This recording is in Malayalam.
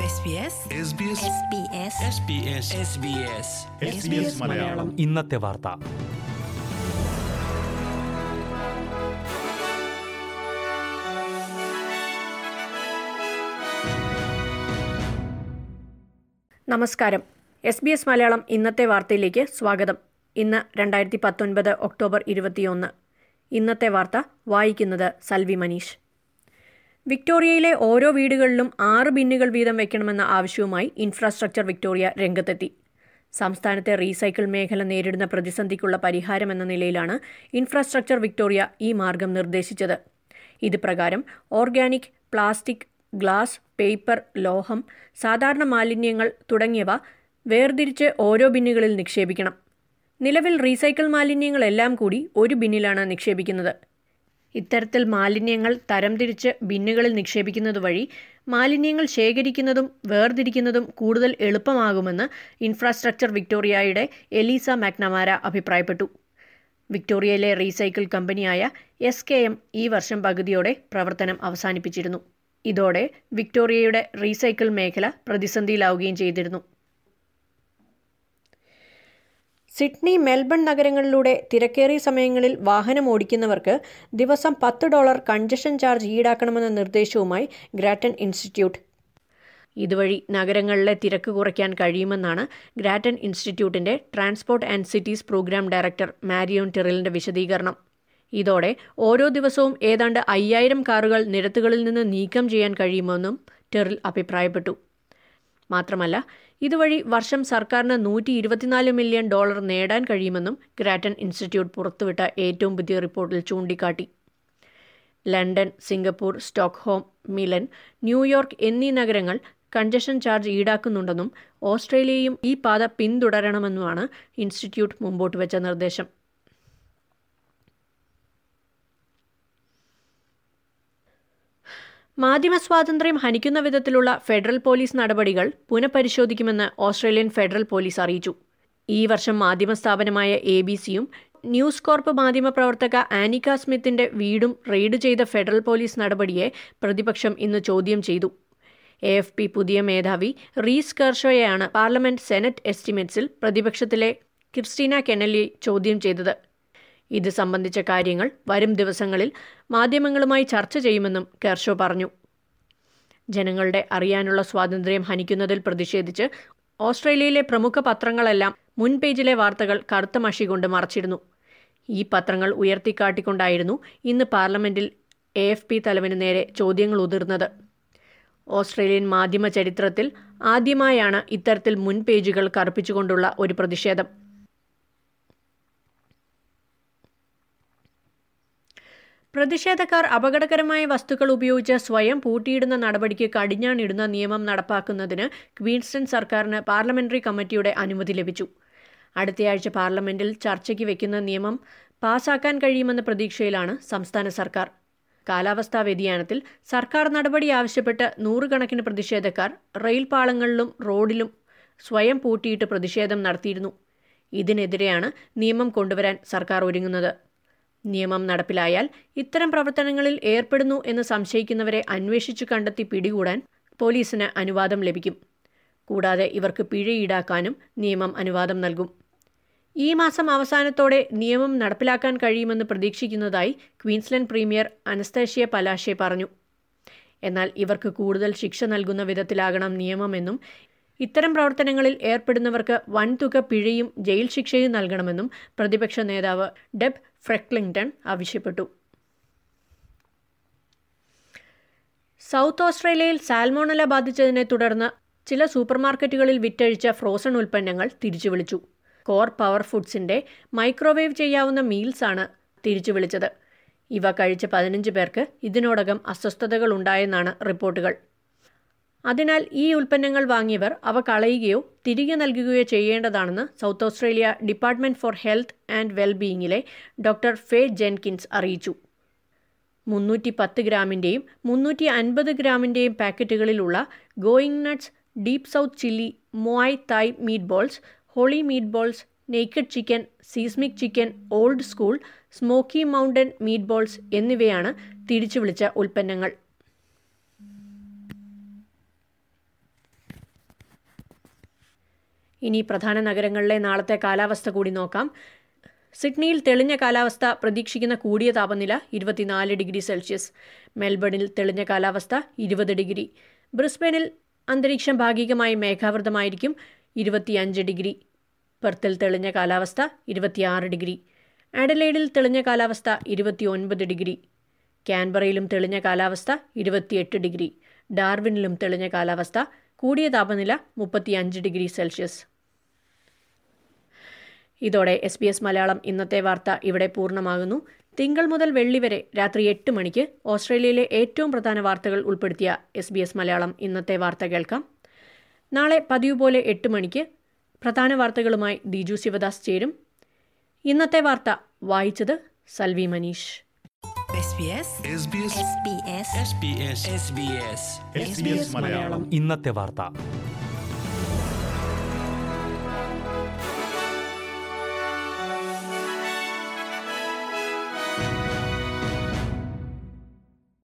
SBS SBS SBS മലയാളം ഇന്നത്തെ വാർത്ത നമസ്കാരം എസ് ബി എസ് മലയാളം ഇന്നത്തെ വാർത്തയിലേക്ക് സ്വാഗതം ഇന്ന് രണ്ടായിരത്തി പത്തൊൻപത് ഒക്ടോബർ ഇരുപത്തിയൊന്ന് ഇന്നത്തെ വാർത്ത വായിക്കുന്നത് സൽവി മനീഷ് വിക്ടോറിയയിലെ ഓരോ വീടുകളിലും ആറ് ബിന്നുകൾ വീതം വെക്കണമെന്ന ആവശ്യവുമായി ഇൻഫ്രാസ്ട്രക്ചർ വിക്ടോറിയ രംഗത്തെത്തി സംസ്ഥാനത്തെ റീസൈക്കിൾ മേഖല നേരിടുന്ന പ്രതിസന്ധിക്കുള്ള പരിഹാരമെന്ന നിലയിലാണ് ഇൻഫ്രാസ്ട്രക്ചർ വിക്ടോറിയ ഈ മാർഗം നിർദ്ദേശിച്ചത് ഇത് പ്രകാരം ഓർഗാനിക് പ്ലാസ്റ്റിക് ഗ്ലാസ് പേപ്പർ ലോഹം സാധാരണ മാലിന്യങ്ങൾ തുടങ്ങിയവ വേർതിരിച്ച് ഓരോ ബിന്നുകളിൽ നിക്ഷേപിക്കണം നിലവിൽ റീസൈക്കിൾ മാലിന്യങ്ങളെല്ലാം കൂടി ഒരു ബിന്നിലാണ് നിക്ഷേപിക്കുന്നത് ഇത്തരത്തിൽ മാലിന്യങ്ങൾ തരംതിരിച്ച് ബിന്നുകളിൽ നിക്ഷേപിക്കുന്നത് വഴി മാലിന്യങ്ങൾ ശേഖരിക്കുന്നതും വേർതിരിക്കുന്നതും കൂടുതൽ എളുപ്പമാകുമെന്ന് ഇൻഫ്രാസ്ട്രക്ചർ വിക്ടോറിയയുടെ എലീസ മാക്നമാര അഭിപ്രായപ്പെട്ടു വിക്ടോറിയയിലെ റീസൈക്കിൾ കമ്പനിയായ എസ് കെ എം ഈ വർഷം പകുതിയോടെ പ്രവർത്തനം അവസാനിപ്പിച്ചിരുന്നു ഇതോടെ വിക്ടോറിയയുടെ റീസൈക്കിൾ മേഖല പ്രതിസന്ധിയിലാവുകയും ചെയ്തിരുന്നു സിഡ്നി മെൽബൺ നഗരങ്ങളിലൂടെ തിരക്കേറിയ സമയങ്ങളിൽ വാഹനം ഓടിക്കുന്നവർക്ക് ദിവസം പത്ത് ഡോളർ കൺജഷൻ ചാർജ് ഈടാക്കണമെന്ന നിർദ്ദേശവുമായി ഗ്രാറ്റൻ ഇൻസ്റ്റിറ്റ്യൂട്ട് ഇതുവഴി നഗരങ്ങളിലെ തിരക്ക് കുറയ്ക്കാൻ കഴിയുമെന്നാണ് ഗ്രാറ്റൻ ഇൻസ്റ്റിറ്റ്യൂട്ടിന്റെ transport and cities programme director Marion ടെറിലിന്റെ വിശദീകരണം ഇതോടെ ഓരോ ദിവസവും ഏതാണ്ട് അയ്യായിരം കാറുകൾ നിരത്തുകളിൽ നിന്ന് നീക്കം ചെയ്യാൻ കഴിയുമെന്നും ടെറിൽ അഭിപ്രായപ്പെട്ടു മാത്രമല്ല ഇതുവഴി വർഷം സർക്കാരിന് നൂറ്റി ഇരുപത്തിനാല് മില്യൺ ഡോളർ നേടാൻ കഴിയുമെന്നും ഗ്രാറ്റൻ ഇൻസ്റ്റിറ്റ്യൂട്ട് പുറത്തുവിട്ട ഏറ്റവും പുതിയ റിപ്പോർട്ടിൽ ചൂണ്ടിക്കാട്ടി London Singapore Stockholm Milan New York എന്നീ നഗരങ്ങൾ കൺജഷൻ ചാർജ് ഈടാക്കുന്നുണ്ടെന്നും ഓസ്ട്രേലിയയും ഈ പാത പിന്തുടരണമെന്നുമാണ് ഇൻസ്റ്റിറ്റ്യൂട്ട് മുമ്പോട്ട് വെച്ച നിർദ്ദേശം മാധ്യമ സ്വാതന്ത്ര്യം ഹനിക്കുന്ന വിധത്തിലുള്ള ഫെഡറൽ പോലീസ് നടപടികൾ പുനഃപരിശോധിക്കുമെന്ന് ഓസ്ട്രേലിയൻ ഫെഡറൽ പോലീസ് അറിയിച്ചു ഈ വർഷം മാധ്യമ സ്ഥാപനമായ എ ബി സിയും ന്യൂസ് കോർപ്പ് മാധ്യമ പ്രവർത്തക ആനിക സ്മിത്തിന്റെ വീടും റെയ്ഡ് ചെയ്ത ഫെഡറൽ പോലീസ് നടപടിയെ പ്രതിപക്ഷം ഇന്ന് ചോദ്യം ചെയ്തു എ എഫ് പി പുതിയ മേധാവി റീസ് കർഷോയെയാണ് പാർലമെന്റ് സെനറ്റ് എസ്റ്റിമേറ്റ്സിൽ പ്രതിപക്ഷത്തിലെ ക്രിസ്റ്റീന കെനലി ചോദ്യം ചെയ്തത് ഇത് സംബന്ധിച്ച കാര്യങ്ങൾ വരും ദിവസങ്ങളിൽ മാധ്യമങ്ങളുമായി ചർച്ച ചെയ്യുമെന്നും കെർഷോ പറഞ്ഞു ജനങ്ങളുടെ അറിയാനുള്ള സ്വാതന്ത്ര്യം ഹനിക്കുന്നതിൽ പ്രതിഷേധിച്ച് ഓസ്ട്രേലിയയിലെ പ്രമുഖ പത്രങ്ങളെല്ലാം മുൻ പേജിലെ വാർത്തകൾ കറുത്ത മഷി കൊണ്ട് മറച്ചിരുന്നു ഈ പത്രങ്ങൾ ഉയർത്തിക്കാട്ടിക്കൊണ്ടായിരുന്നു ഇന്ന് പാർലമെന്റിൽ എ എഫ് പി തലവന് നേരെ ചോദ്യങ്ങൾ ഉതിർന്നത് ഓസ്ട്രേലിയൻ മാധ്യമ ചരിത്രത്തിൽ ആദ്യമായാണ് ഇത്തരത്തിൽ മുൻ പേജുകൾ കറുപ്പിച്ചുകൊണ്ടുള്ള ഒരു പ്രതിഷേധം പ്രതിഷേധക്കാർ അപകടകരമായ വസ്തുക്കൾ ഉപയോഗിച്ച് സ്വയം പൂട്ടിയിടുന്ന നടപടിക്ക് കടിഞ്ഞാണിടുന്ന നിയമം നടപ്പാക്കുന്നതിന് ക്വീൻസ്റ്റൺ സർക്കാരിന് പാർലമെന്ററി കമ്മിറ്റിയുടെ അനുമതി ലഭിച്ചു അടുത്തയാഴ്ച പാർലമെന്റിൽ ചർച്ചയ്ക്ക് വെക്കുന്ന നിയമം പാസാക്കാൻ കഴിയുമെന്ന പ്രതീക്ഷയിലാണ് സംസ്ഥാന സർക്കാർ കാലാവസ്ഥാ വ്യതിയാനത്തിൽ സർക്കാർ നടപടി ആവശ്യപ്പെട്ട് നൂറുകണക്കിന് പ്രതിഷേധക്കാർ റെയിൽ പാളങ്ങളിലും റോഡിലും സ്വയം പൂട്ടിയിട്ട് പ്രതിഷേധം നടത്തിയിരുന്നു ഇതിനെതിരെയാണ് നിയമം കൊണ്ടുവരാൻ സർക്കാർ ഒരുങ്ങുന്നത് നിയമം നടപ്പിലായാൽ ഇത്തരം പ്രവർത്തനങ്ങളിൽ ഏർപ്പെടുന്നു എന്ന് സംശയിക്കുന്നവരെ അന്വേഷിച്ചു കണ്ടെത്തി പിടികൂടാൻ പോലീസിന് അനുവാദം ലഭിക്കും കൂടാതെ ഇവർക്ക് പിഴ ഈടാക്കാനും നിയമം അനുവാദം നൽകും ഈ മാസം അവസാനത്തോടെ നിയമം നടപ്പിലാക്കാൻ കഴിയുമെന്ന് പ്രതീക്ഷിക്കുന്നതായി ക്വീൻസ്ലൻഡ് പ്രീമിയർ അനസ്തേഷ്യ പലാഷെ പറഞ്ഞു എന്നാൽ ഇവർക്ക് കൂടുതൽ ശിക്ഷ നൽകുന്ന വിധത്തിലാകണം നിയമമെന്നും ഇത്തരം പ്രവർത്തനങ്ങളിൽ ഏർപ്പെടുന്നവർക്ക് വൻതുക പിഴയും ജയിൽ ശിക്ഷയും നൽകണമെന്നും പ്രതിപക്ഷ നേതാവ് ഡെബ് ഫ്രെക്ലിംഗ്ടൺ ആവശ്യപ്പെട്ടു സൗത്ത് ഓസ്ട്രേലിയയിൽ സാൽമോണല ബാധിച്ചതിനെ തുടർന്ന് ചില സൂപ്പർമാർക്കറ്റുകളിൽ വിറ്റഴിച്ച ഫ്രോസൺ ഉൽപ്പന്നങ്ങൾ തിരിച്ചു വിളിച്ചു കോർ പവർ ഫുഡ്സിന്റെ മൈക്രോവേവ് ചെയ്യാവുന്ന മീൽസാണ് തിരിച്ചു വിളിച്ചത് ഇവ കഴിച്ച പതിനഞ്ച് പേർക്ക് ഇതിനോടകം അസ്വസ്ഥതകൾ ഉണ്ടായെന്നാണ് റിപ്പോർട്ടുകൾ അതിനാൽ ഈ ഉൽപ്പന്നങ്ങൾ വാങ്ങിയവർ അവ കളയുകയോ തിരികെ നൽകുകയോ ചെയ്യേണ്ടതാണെന്ന് South Australia department for health and വെൽബീയിങ്ങിലെ ഡോക്ടർ ഫേ ജെൻകിൻസ് അറിയിച്ചു മുന്നൂറ്റി പത്ത് ഗ്രാമിൻ്റെയും മുന്നൂറ്റി അൻപത് ഗ്രാമിൻ്റെയും പാക്കറ്റുകളിലുള്ള going nuts deep south chilli moi Thai meat balls holy meat balls naked chicken seismic chicken old school smokey mountain meat balls എന്നിവയാണ് തിരിച്ചു വിളിച്ച ഉൽപ്പന്നങ്ങൾ ഇനി പ്രധാന നഗരങ്ങളിലെ നാളത്തെ കാലാവസ്ഥ കൂടി നോക്കാം സിഡ്നിയിൽ തെളിഞ്ഞ കാലാവസ്ഥ പ്രതീക്ഷിക്കുന്ന കൂടിയ താപനില ഇരുപത്തിനാല് ഡിഗ്രി സെൽഷ്യസ് മെൽബണിൽ തെളിഞ്ഞ കാലാവസ്ഥ ഇരുപത് ഡിഗ്രി ബ്രിസ്ബനിൽ അന്തരീക്ഷം ഭാഗികമായി മേഘാവൃതമായിരിക്കും ഇരുപത്തിയഞ്ച് ഡിഗ്രി പെർത്തിൽ തെളിഞ്ഞ കാലാവസ്ഥ ഇരുപത്തിയാറ് ഡിഗ്രി ആഡലൈഡിൽ തെളിഞ്ഞ കാലാവസ്ഥ ഇരുപത്തിയൊൻപത് ഡിഗ്രി ക്യാൻബറയിലും തെളിഞ്ഞ കാലാവസ്ഥ ഇരുപത്തിയെട്ട് ഡിഗ്രി ഡാർവിനിലും തെളിഞ്ഞ കാലാവസ്ഥ കൂടിയ താപനില മുപ്പത്തിയഞ്ച് ഡിഗ്രി സെൽഷ്യസ് ഇതോടെ എസ് ബി എസ് മലയാളം ഇന്നത്തെ വാർത്ത ഇവിടെ പൂർണ്ണമാകുന്നു തിങ്കൾ മുതൽ വെള്ളി വരെ രാത്രി എട്ട് മണിക്ക് ഓസ്ട്രേലിയയിലെ ഏറ്റവും പ്രധാന വാർത്തകൾ ഉൾപ്പെടുത്തിയ എസ് ബി എസ് മലയാളം ഇന്നത്തെ വാർത്ത കേൾക്കാം നാളെ പതിവ് പോലെ എട്ട് മണിക്ക് പ്രധാന വാർത്തകളുമായി ദിജു ശിവദാസ് ചേരും ഇന്നത്തെ വാർത്ത വായിച്ചത് Salvi Manish SBS SBS SBS SBS SBS SBS Malayalam ഇന്നത്തെ വാർത്ത